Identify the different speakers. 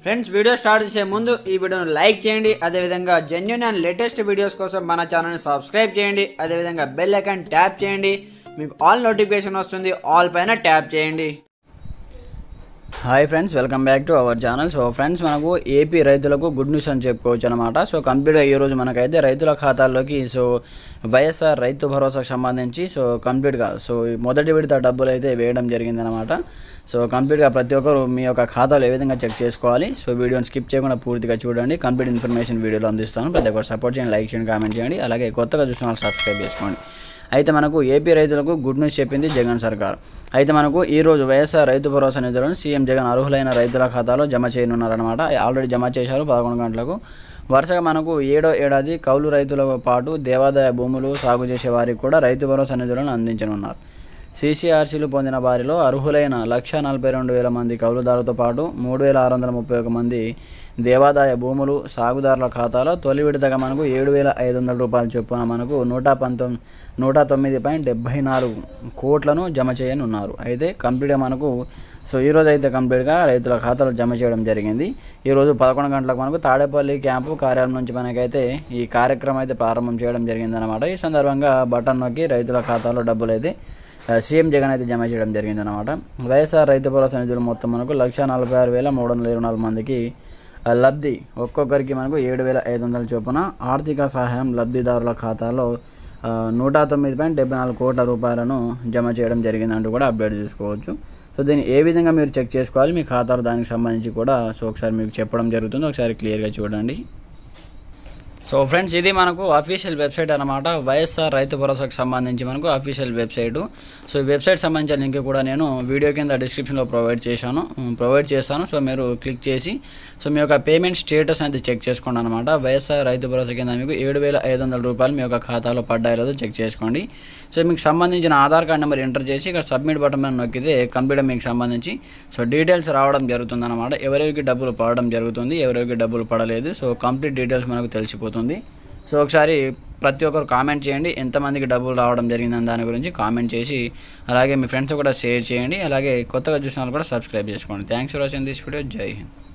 Speaker 1: friends video start చేసే ముందు ఈ వీడియోను లైక్ చేయండి అదేవిధంగా జెన్యున్ అండ్ లేటెస్ట్ వీడియోస్ కోసం మన ఛానల్ని సబ్స్క్రైబ్ చేయండి అదేవిధంగా బెల్ ఐకాన్ ట్యాప్ చేయండి మీకు ఆల్ నోటిఫికేషన్ వస్తుంది ఆల్ పైన ట్యాప్ చేయండి hi friends welcome back to our channel so friends మనకు ఏపీ రైతులకు గుడ్ న్యూస్ అని చెప్పుకోవచ్చు అనమాట సో కంప్లీట్గా ఈరోజు మనకైతే రైతుల ఖాతాల్లోకి సో వైఎస్ఆర్ రైతు భరోసాకు సంబంధించి సో కంప్లీట్గా సో ఈ మొదటి విడత డబ్బులు అయితే వేయడం జరిగిందనమాట సో కంప్లీట్గా ప్రతి ఒక్కరు మీ యొక్క ఖాతాలు ఏ విధంగా చెక్ చేసుకోవాలి సో వీడియోని స్కిప్ చేయకుండా పూర్తిగా చూడండి కంప్లీట్ ఇన్ఫర్మేషన్ వీడియోలో అందిస్తాను ప్రతి ఒక్కరు సపోర్ట్ చేయండి లైక్ చేయండి కామెంట్ చేయండి అలాగే కొత్తగా చూసిన వాళ్ళు సబ్స్క్రైబ్ చేసుకోండి అయితే మనకు ఏపీ రైతులకు గుడ్ న్యూస్ చెప్పింది జగన్ సర్కార్ అయితే మనకు ఈ రోజు వైఎస్ఆర్ రైతు భరోసా నిధులను సీఎం జగన్ అర్హులైన రైతుల ఖాతాలో జమ చేయనున్నారనమాట ఆల్రెడీ జమ చేశారు పదకొండు గంటలకు వరుసగా మనకు ఏడో ఏడాది కౌలు రైతులతో పాటు దేవాదాయ భూములు సాగు చేసే వారికి కూడా రైతు భరోసా నిధులను అందించనున్నారు సీసీఆర్సీలు పొందిన వారిలో అర్హులైన లక్ష నలభై రెండు వేల మంది కౌలుదారులతో పాటు మూడు వేల ఆరు వందల ముప్పై ఒక మంది దేవాదాయ భూములు సాగుదారుల ఖాతాలో తొలి విడతగా మనకు ఏడు వేల ఐదు వందల రూపాయల చొప్పున మనకు నూట పంతొమ్మిది నూట తొమ్మిది పాయింట్ డెబ్బై నాలుగు కోట్లను జమ చేయనున్నారు అయితే కంప్లీట్గా మనకు సో ఈరోజు అయితే కంప్లీట్గా రైతుల ఖాతాలో జమ చేయడం జరిగింది ఈరోజు పదకొండు గంటలకు మనకు తాడేపల్లి క్యాంపు కార్యాలయం నుంచి మనకైతే ఈ కార్యక్రమం అయితే ప్రారంభం చేయడం జరిగిందనమాట ఈ సందర్భంగా బటన్ నొక్కి రైతుల ఖాతాలో డబ్బులు అయితే సీఎం జగన్ అయితే జమ చేయడం జరిగిందనమాట వైఎస్ఆర్ రైతు భరోసా నిధులు మొత్తం మనకు లక్ష నలభై ఆరు వేల మూడు వందల ఇరవై నాలుగు మందికి ఆ, లబ్ధి ఒక్కొక్కరికి మనకు ఏడు వేల ఐదు వందల చొప్పున ఆర్థిక సహాయం లబ్ధిదారుల ఖాతాలో ఆ, నూట తొమ్మిది పాయింట్ డెబ్బై నాలుగు కోట్ల రూపాయలను జమ చేయడం జరిగిందంటూ కూడా అప్డేట్ చేసుకోవచ్చు సో దీన్ని ఏ విధంగా మీరు చెక్ చేసుకోవాలి మీ ఖాతాలో దానికి సంబంధించి కూడా సో ఒకసారి మీకు చెప్పడం జరుగుతుంది ఒకసారి క్లియర్గా చూడండి సో ఫ్రెండ్స్ ఇది మనకు అఫీషియల్ వెబ్సైట్ అనమాట వైఎస్ఆర్ రైతు భరోసాకు సంబంధించి మనకు అఫీషియల్ వెబ్సైట్ సో ఈ వెబ్సైట్ సంబంధించిన లింక్ కూడా నేను వీడియో కింద డిస్క్రిప్షన్లో ప్రొవైడ్ చేశాను ఉమ్, ప్రొవైడ్ చేస్తాను సో మీరు క్లిక్ చేసి సో మీ యొక్క పేమెంట్ స్టేటస్ అనేది చెక్ చేసుకోండి అనమాట వైఎస్ఆర్ రైతు భరోసా కింద మీకు ఏడు వేల ఐదు వందల రూపాయలు మీ యొక్క ఖాతాలో పడ్డాయి లేదో చెక్ చేసుకోండి సో మీకు సంబంధించిన ఆధార్ కార్డ్ నెంబర్ ఎంటర్ చేసి ఇక్కడ సబ్మిట్ బటన్ మీద నొక్కితే కంప్యూటర్ మీకు సంబంధించి సో డీటెయిల్స్ రావడం జరుగుతుంది అనమాట ఎవరెవరికి డబ్బులు పడడం జరుగుతుంది ఎవరెవరికి డబ్బులు పడలేదు సో కంప్లీట్ డీటెయిల్స్ మనకు తెలిసిపోతుంది సో ఒకసారి ప్రతి ఒక్కరు కామెంట్ చేయండి ఎంతమందికి డబ్బులు రావడం జరిగిందని దాని గురించి కామెంట్ చేసి అలాగే మీ ఫ్రెండ్స్ కూడా షేర్ చేయండి అలాగే కొత్తగా చూసిన వాళ్ళు కూడా సబ్స్క్రైబ్ చేసుకోండి thanks for watching this video Jai Hind